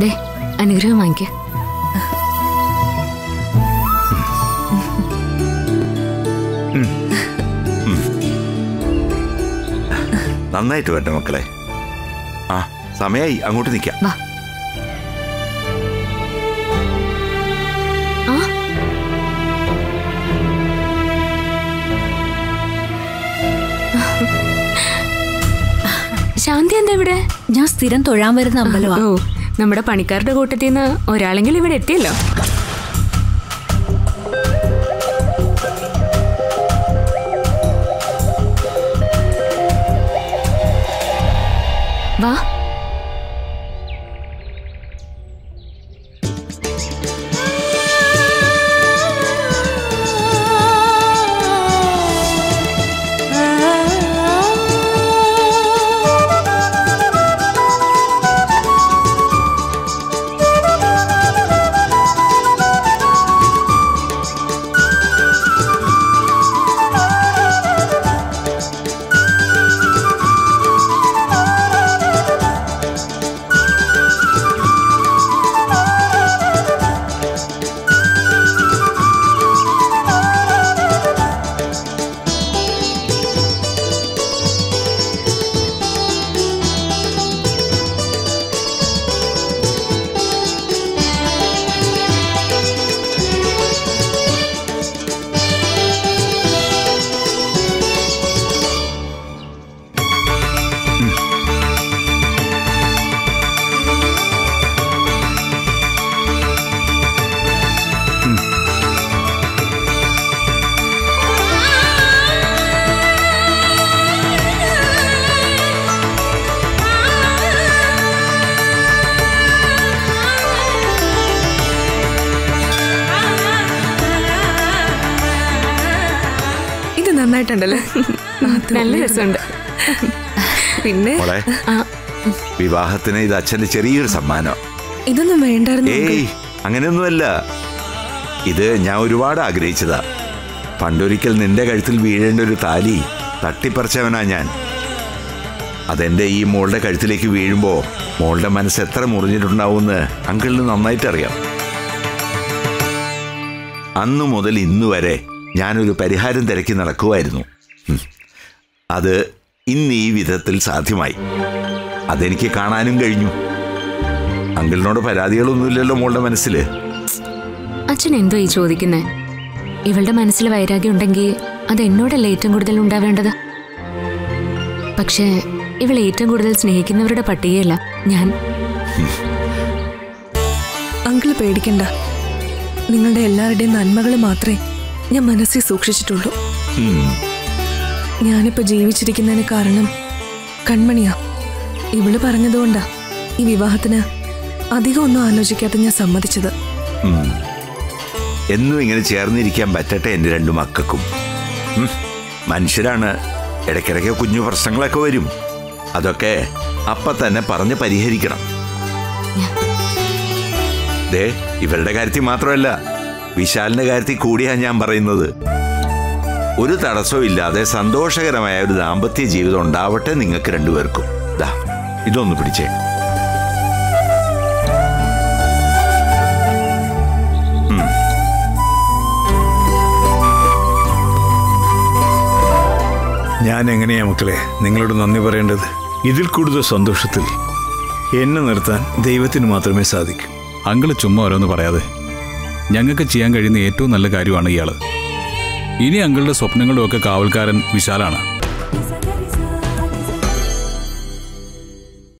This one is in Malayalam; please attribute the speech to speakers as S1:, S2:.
S1: ദേ അനുഗ്രഹം വാങ്ങിക്ക
S2: നന്നായിട്ട് വരട്ടെ മക്കളെ ആ സമയായി അങ്ങോട്ട് നിൽക്കാം
S1: വാ ആ ശാന്തി എന്താ ഇവിടെ
S3: ഞാൻ സ്ഥിരം തൊഴാൻ വരുന്ന അമ്പലമാ
S1: ഓ നമ്മുടെ പണിക്കാരുടെ കൂട്ടത്തിൽ നിന്ന് ഒരാളെങ്കിലും ഇവിടെ എത്തിയല്ലോ വാ
S4: ഇത് നന്നായിട്ടുണ്ടല്ലേ
S1: നല്ല രസമുണ്ട്
S4: പിന്നെ
S2: മോളെ
S1: ആ
S2: വിവാഹത്തിന് ഇത് അച്ഛന്റെ ചെറിയൊരു സമ്മാനം
S4: ഇതൊന്നും വേണ്ടായിരുന്നു
S2: ഏയ് അങ്ങനെയൊന്നുമല്ല ഇത് ഞാൻ ഒരുപാട് ആഗ്രഹിച്ചതാ പണ്ടൊരിക്കൽ നിന്റെ കഴുത്തിൽ വീഴേണ്ട ഒരു താലി തട്ടിപ്പറിച്ചവനാ ഞാൻ അതെന്റെ ഈ മോളുടെ കഴുത്തിലേക്ക് വീഴുമ്പോ മോളുടെ മനസ്സ് എത്ര മുറിഞ്ഞിട്ടുണ്ടാവുമെന്ന് അങ്കിളിന് നന്നായിട്ട് അറിയാം അന്നു മുതൽ ഇന്നു വരെ ഞാനൊരു പരിഹാരം തിരക്കി നടക്കുമായിരുന്നു ഉം. അത് ഇന്ന് ഈ വിധത്തിൽ സാധ്യമായി അതെനിക്ക് കാണാനും കഴിഞ്ഞു അങ്കിളിനോട് പരാതികളൊന്നുമില്ലല്ലോ മോളുടെ മനസ്സിൽ
S1: അച്ഛൻ എന്തോ ഈ ചോദിക്കുന്നേ ഇവളുടെ മനസ്സിൽ വൈരാഗ്യം ഉണ്ടെങ്കിൽ അത് എന്നോടല്ല ഏറ്റവും കൂടുതൽ ഉണ്ടാവേണ്ടത് പക്ഷേ ഇവൾ ഏറ്റവും കൂടുതൽ സ്നേഹിക്കുന്നവരുടെ പട്ടികയല്ല ഞാൻ
S4: അങ്കിള് പേടിക്കണ്ട നിങ്ങളുടെ എല്ലാവരുടെയും നന്മകൾ മാത്രമേ ഞാൻ മനസ്സിൽ സൂക്ഷിച്ചിട്ടുള്ളൂ ഞാനിപ്പോ ജീവിച്ചിരിക്കുന്നതിന് കാരണം കൺമണിയാ ഇവള് പറഞ്ഞതുകൊണ്ടാ ഈ വിവാഹത്തിന് അധികം ഒന്നും ആലോചിക്കാതെ ഞാൻ സമ്മതിച്ചത്
S2: ഉം. എന്നും ഇങ്ങനെ ചേർന്നിരിക്കാൻ പറ്റട്ടെ എൻ്റെ രണ്ടു മക്കൾക്കും ഉം. മനുഷ്യരാണ് ഇടയ്ക്കിടയ്ക്ക് കുഞ്ഞു പ്രശ്നങ്ങളൊക്കെ വരും അതൊക്കെ അപ്പ തന്നെ പറഞ്ഞ് പരിഹരിക്കണം ദേ ഇവരുടെ കാര്യത്തിൽ മാത്രമല്ല വിശാലിന്റെ കാര്യത്തിൽ കൂടിയാ ഞാൻ പറയുന്നത് ഒരു തടസ്സവും ഇല്ലാതെ സന്തോഷകരമായ ഒരു ദാമ്പത്യ ജീവിതം ഉണ്ടാവട്ടെ നിങ്ങൾക്ക് രണ്ടുപേർക്കും ദാ ഇതൊന്ന് പിടിച്ചേ
S5: ഞാൻ എങ്ങനെയാ മക്കളെ നിങ്ങളോട് നന്ദി പറയേണ്ടത് ഇതിൽ കൂടുതൽ സന്തോഷത്തിൽ എന്നെ നിർത്താൻ ദൈവത്തിന് മാത്രമേ സാധിക്കൂ
S6: അങ്കിള് ചുമ്മാ ഓരോന്ന് പറയാതെ ഞങ്ങൾക്ക് ചെയ്യാൻ കഴിയുന്ന ഏറ്റവും നല്ല കാര്യമാണ് ഇയാള് ഇനി അങ്കിളുടെ സ്വപ്നങ്ങളുടെ ഒക്കെ കാവൽക്കാരൻ വിശാലാണ്